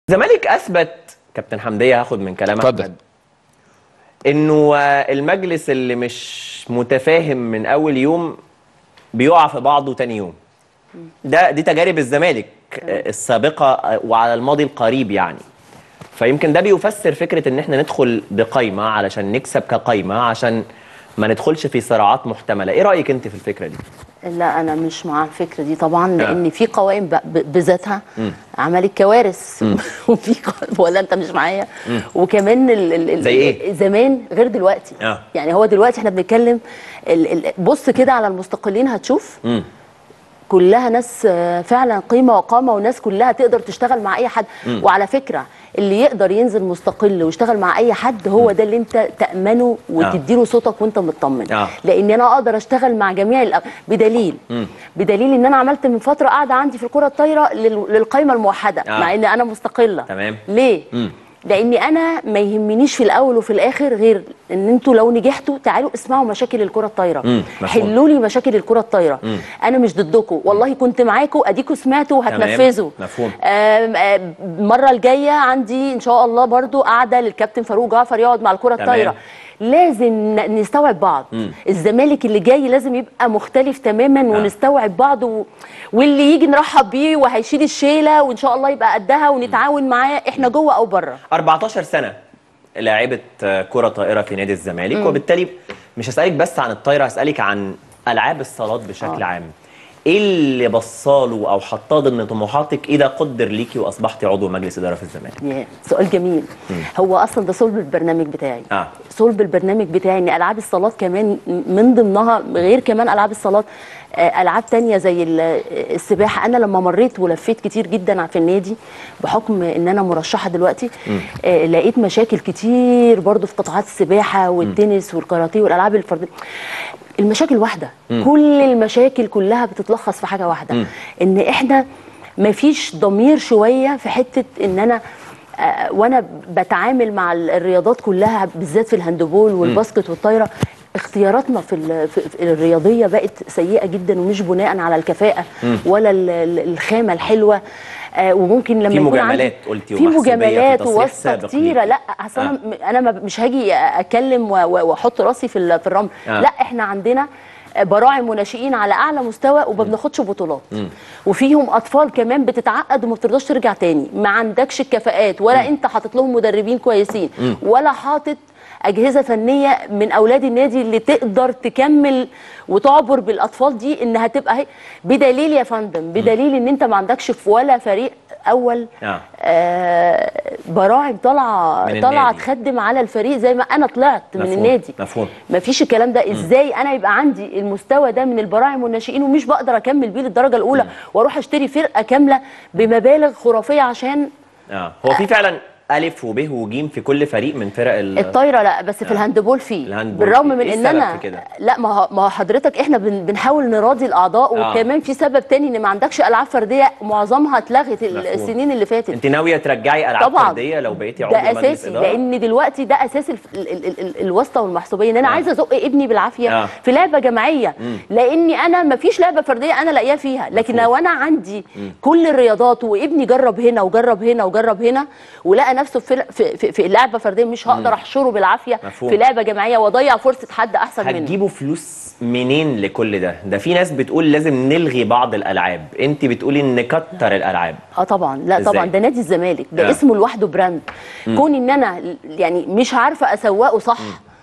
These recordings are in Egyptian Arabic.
الزمالك اثبت كابتن حمديه هاخد من كلام اتفضل. احمد انه آه، المجلس اللي مش متفاهم من اول يوم بيقع في بعضه تاني يوم ده دي تجارب الزمالك آه، السابقه آه، وعلى الماضي القريب يعني فيمكن ده بيفسر فكره ان احنا ندخل بقايمه علشان نكسب كقايمه عشان ما ندخلش في صراعات محتمله ايه رايك انت في الفكره دي لا انا مش مع الفكره دي طبعا لان في قوائم ب- ب- بذاتها عملت كوارث وفي ق- ولا انت مش معايا وكمان ال ال ال زي إيه؟ زمان غير دلوقتي آه. يعني هو دلوقتي احنا بنتكلم ال ال بص كده على المستقلين هتشوف مم. كلها ناس آه، فعلا قيمه وقامه وناس كلها تقدر تشتغل مع اي حد وعلى فكره اللي يقدر ينزل مستقل ويشتغل مع اي حد هو ده اللي انت تامنه وتديله صوتك وانت مطمن آه. لان انا اقدر اشتغل مع جميع الأ... بدليل بدليل ان انا عملت من فتره قاعده عندي في الكره الطايره لل... للقائمه الموحده آه. مع ان انا مستقله تمام. ليه مم. لاني انا ما يهمنيش في الاول وفي الاخر غير ان انتوا لو نجحتوا تعالوا اسمعوا مشاكل الكره الطايره مم، مفهوم. حلوا لي مشاكل الكره الطايره انا مش ضدكم والله كنت معاكم اديكوا سمعتوا وهتنفذوا مفهوم. آم، آم، المره الجايه عندي ان شاء الله برضو قاعده للكابتن فاروق جعفر يقعد مع الكره تمام. الطايره لازم ن- نستوعب بعض الزمالك اللي جاي لازم يبقى مختلف تماما ونستوعب بعض و... واللي يجي نرحب بيه وهيشيل الشيله وان شاء الله يبقى قدها ونتعاون معاه احنا جوه او بره 14 سنه لاعبة آه، كرة طائرة في نادي الزمالك وبالتالي مش هسألك بس عن الطايرة هسألك عن ألعاب الصالات بشكل آه. عام ايه اللي بصاله او حطاه ضمن طموحاتك اذا قدر ليكي واصبحتي عضو مجلس اداره في الزمالك ياه، سؤال جميل هو اصلا ده صلب البرنامج بتاعي آه. صلب البرنامج بتاعي ان العاب الصالات كمان من ضمنها غير كمان العاب الصالات آه، العاب تانية زي ال- السباحه انا لما مريت ولفيت كتير جدا في النادي بحكم ان انا مرشحه دلوقتي آه، لقيت مشاكل كتير برضو في قطاعات السباحه والتنس والكاراتيه والالعاب الفرديه المشاكل واحده كل المشاكل كلها بتتلخص في حاجه واحده ان احنا مفيش ضمير شويه في حته ان انا آه، وانا بتعامل مع ال- الرياضات كلها بالذات في الهاندبول والباسكت والطايره اختياراتنا في, ال- في في الرياضيه بقت سيئه جدا ومش بناء على الكفاءه ولا ال- ال- الخامه الحلوه آه، وممكن لما في يكون مجاملات عندي- قلتي في ومحسوبية، في مجاملات تصريح وواسطه سابق كتيره ليكي. لا اصل انا انا ما- مش هاجي اتكلم و- و- واحط راسي في ال- في الرمل آه. لا احنا عندنا براعم وناشئين على اعلى مستوى وما بناخدش بطولات وفيهم اطفال كمان بتتعقد وما بترضاش ترجع تاني ما عندكش الكفاءات ولا انت حاطط لهم مدربين كويسين ولا حاطط اجهزه فنيه من اولاد النادي اللي تقدر تكمل وتعبر بالاطفال دي انها تبقى هي بدليل يا فندم بدليل ان انت ما عندكش في ولا فريق اول آه. آه براعم طالعه من طالعه النادي. تخدم على الفريق زي ما انا طلعت من مفهوم، النادي مفهوم. مفيش الكلام ده ازاي انا يبقى عندي المستوى ده من البراعم والناشئين ومش بقدر اكمل بيه للدرجه الاولى واروح اشتري فرقه كامله بمبالغ خرافيه عشان اه هو في فعلا الف وب وجيم في كل فريق من فرق ال... الطايره لا بس في الهاندبول فيه الهاندبول بالرغم فيه. من إيه ان السبب انا في كده؟ لا ما هو ما هو حضرتك احنا بن بنحاول نراضي الاعضاء آه. وكمان في سبب تاني ان ما عندكش العاب فرديه معظمها اتلغت ال- مفهوم. السنين اللي فاتت انت ناويه ترجعي العاب طبعا فرديه لو بقيتي عضو ده مجلس اساسي اداره لان دلوقتي ده اساس الف- ال- ال- ال- ال- الواسطه والمحسوبيه ان انا آه. عايزه ازق ابني بالعافيه آه. في لعبه جماعيه لاني انا ما فيش لعبه فرديه انا لاقيها فيها لكن مفهوم. لو انا عندي كل الرياضات وابني جرب هنا وجرب هنا وجرب هنا ولقى نفسه في في, في, في لعبه فرديه مش هقدر احشره بالعافيه مفهوم. في لعبه جماعيه واضيع فرصه حد احسن مني هتجيبوا فلوس منين لكل ده ده في ناس بتقول لازم نلغي بعض الالعاب انت بتقولي نكتر الالعاب اه طبعا لا إزاي؟ طبعا ده نادي الزمالك ده آه. اسمه لوحده براند كون ان انا يعني مش عارفه اسوقه صح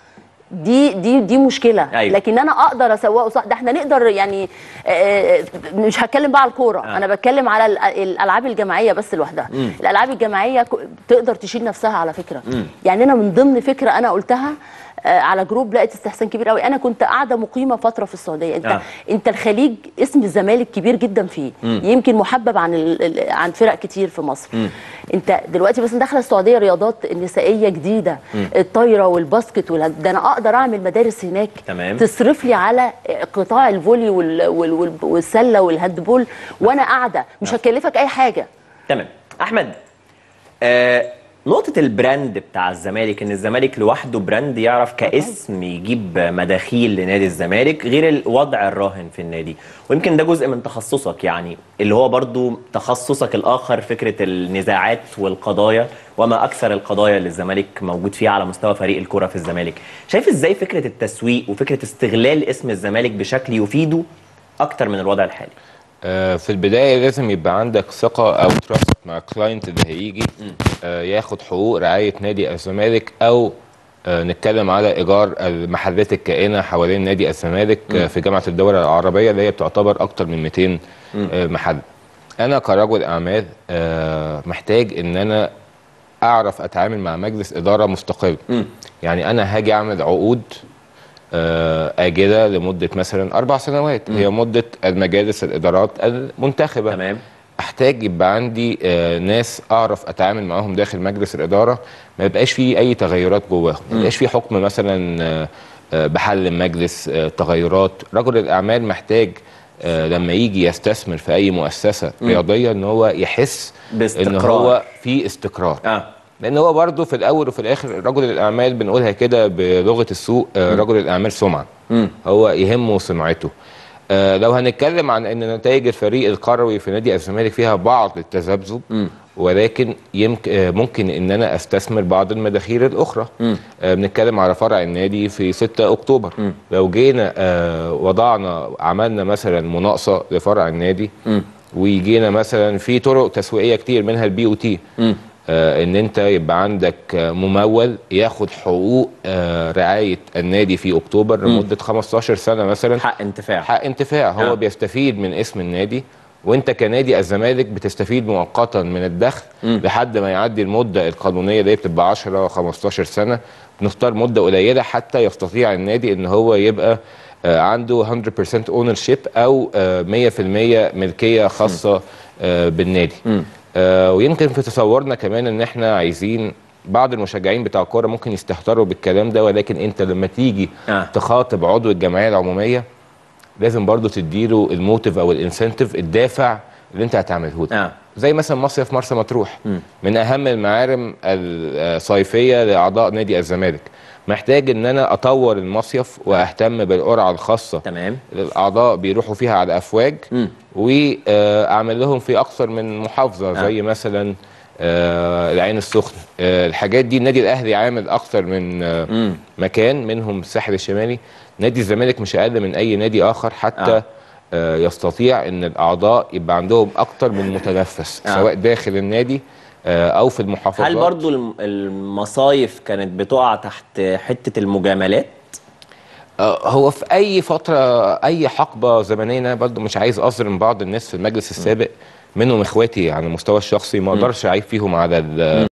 دي دي دي مشكله أيوة. لكن انا اقدر اسوقه صح ده احنا نقدر يعني آه، مش هتكلم بقى على الكوره آه. انا بتكلم على ال- الالعاب الجماعيه بس لوحدها الالعاب الجماعيه ك- تقدر تشيل نفسها على فكره يعني انا من ضمن فكره انا قلتها آه، على جروب لقيت استحسان كبير قوي انا كنت قاعده مقيمه فتره في السعوديه انت آه. انت الخليج اسم الزمالك كبير جدا فيه يمكن محبب عن ال... ال- عن فرق كتير في مصر انت دلوقتي بس داخله السعوديه رياضات نسائيه جديده الطايره والباسكت وال... ده انا اقدر اعمل مدارس هناك تمام. تصرف لي على قطاع الفولي وال... وال... وال... والسله والهاندبول وانا قاعده مش هتكلفك اي حاجه تمام احمد آه نقطة البراند بتاع الزمالك ان الزمالك لوحده براند يعرف كاسم يجيب مداخيل لنادي الزمالك غير الوضع الراهن في النادي ويمكن ده جزء من تخصصك يعني اللي هو برضو تخصصك الاخر فكرة النزاعات والقضايا وما اكثر القضايا اللي الزمالك موجود فيها على مستوى فريق الكرة في الزمالك شايف ازاي فكرة التسويق وفكرة استغلال اسم الزمالك بشكل يفيده اكتر من الوضع الحالي آه، في البدايه لازم يبقى عندك ثقه او تراست مع الكلاينت اللي هيجي آه، ياخد حقوق رعايه نادي الزمالك او آه، نتكلم على ايجار المحلات الكائنه حوالين نادي الزمالك آه، في جامعه الدول العربيه اللي هي بتعتبر اكتر من 200 آه، محل انا كرجل اعمال آه، محتاج ان انا اعرف اتعامل مع مجلس اداره مستقل يعني انا هاجي اعمل عقود آه، آجلة لمدة مثلا أربع سنوات هي مدة المجالس الإدارات المنتخبة تمام. أحتاج يبقى عندي آه، ناس أعرف أتعامل معاهم داخل مجلس الإدارة ما يبقاش فيه أي تغيرات جواهم ما يبقاش فيه حكم مثلا آه، آه، بحل المجلس آه، تغيرات رجل الأعمال محتاج آه، لما يجي يستثمر في أي مؤسسة رياضية إن هو يحس إن باستقرار. هو في استقرار اه لان هو برضه في الاول وفي الاخر رجل الاعمال بنقولها كده بلغه السوق آه، رجل الاعمال سمعه هو يهمه سمعته آه، لو هنتكلم عن ان نتائج الفريق القروي في نادي الزمالك فيها بعض التذبذب ولكن يمكن آه، ممكن ان انا استثمر بعض المداخيل الاخرى آه، بنتكلم على فرع النادي في 6 اكتوبر لو جينا آه، وضعنا عملنا مثلا مناقصه لفرع النادي ويجينا مثلا في طرق تسويقيه كتير منها البي او تي آه، ان انت يبقى عندك آه، ممول ياخد حقوق آه، رعايه النادي في اكتوبر لمده 15 سنه مثلا حق انتفاع حق انتفاع هو آه. بيستفيد من اسم النادي وانت كنادي الزمالك بتستفيد مؤقتا من الدخل لحد ما يعدي المده القانونيه اللي هي بتبقى 10 15 سنه بنختار مده قليله حتى يستطيع النادي ان هو يبقى آه، عنده 100% اونرشيب او آه، 100% ملكيه خاصه آه، بالنادي آه، ويمكن في تصورنا كمان ان احنا عايزين بعض المشجعين بتاع الكوره ممكن يستهتروا بالكلام ده ولكن انت لما تيجي آه. تخاطب عضو الجمعيه العمومية لازم برضو تديله الموتيف او الانسنتيف الدافع اللي انت هتعمله له آه. زي مثلا مصيف مرسى مطروح من اهم المعارم الصيفيه لاعضاء نادي الزمالك محتاج ان انا اطور المصيف واهتم بالقرعه الخاصه تمام الاعضاء بيروحوا فيها على افواج واعمل لهم في اكثر من محافظه آه. زي مثلا آه، العين السخنه آه، الحاجات دي النادي الاهلي عامل اكثر من آه، مكان منهم الساحل الشمالي نادي الزمالك مش اقل من اي نادي اخر حتى آه. آه. يستطيع ان الاعضاء يبقى عندهم اكتر من متنفس آه. سواء داخل النادي آه، او في المحافظات هل برضو الم- المصايف كانت بتقع تحت حتة المجاملات آه، هو في اي فتره اي حقبه زمنيه أنا برضو مش عايز اظلم بعض الناس في المجلس السابق منهم اخواتي على المستوى الشخصي ما اقدرش اعيب فيهم على ال-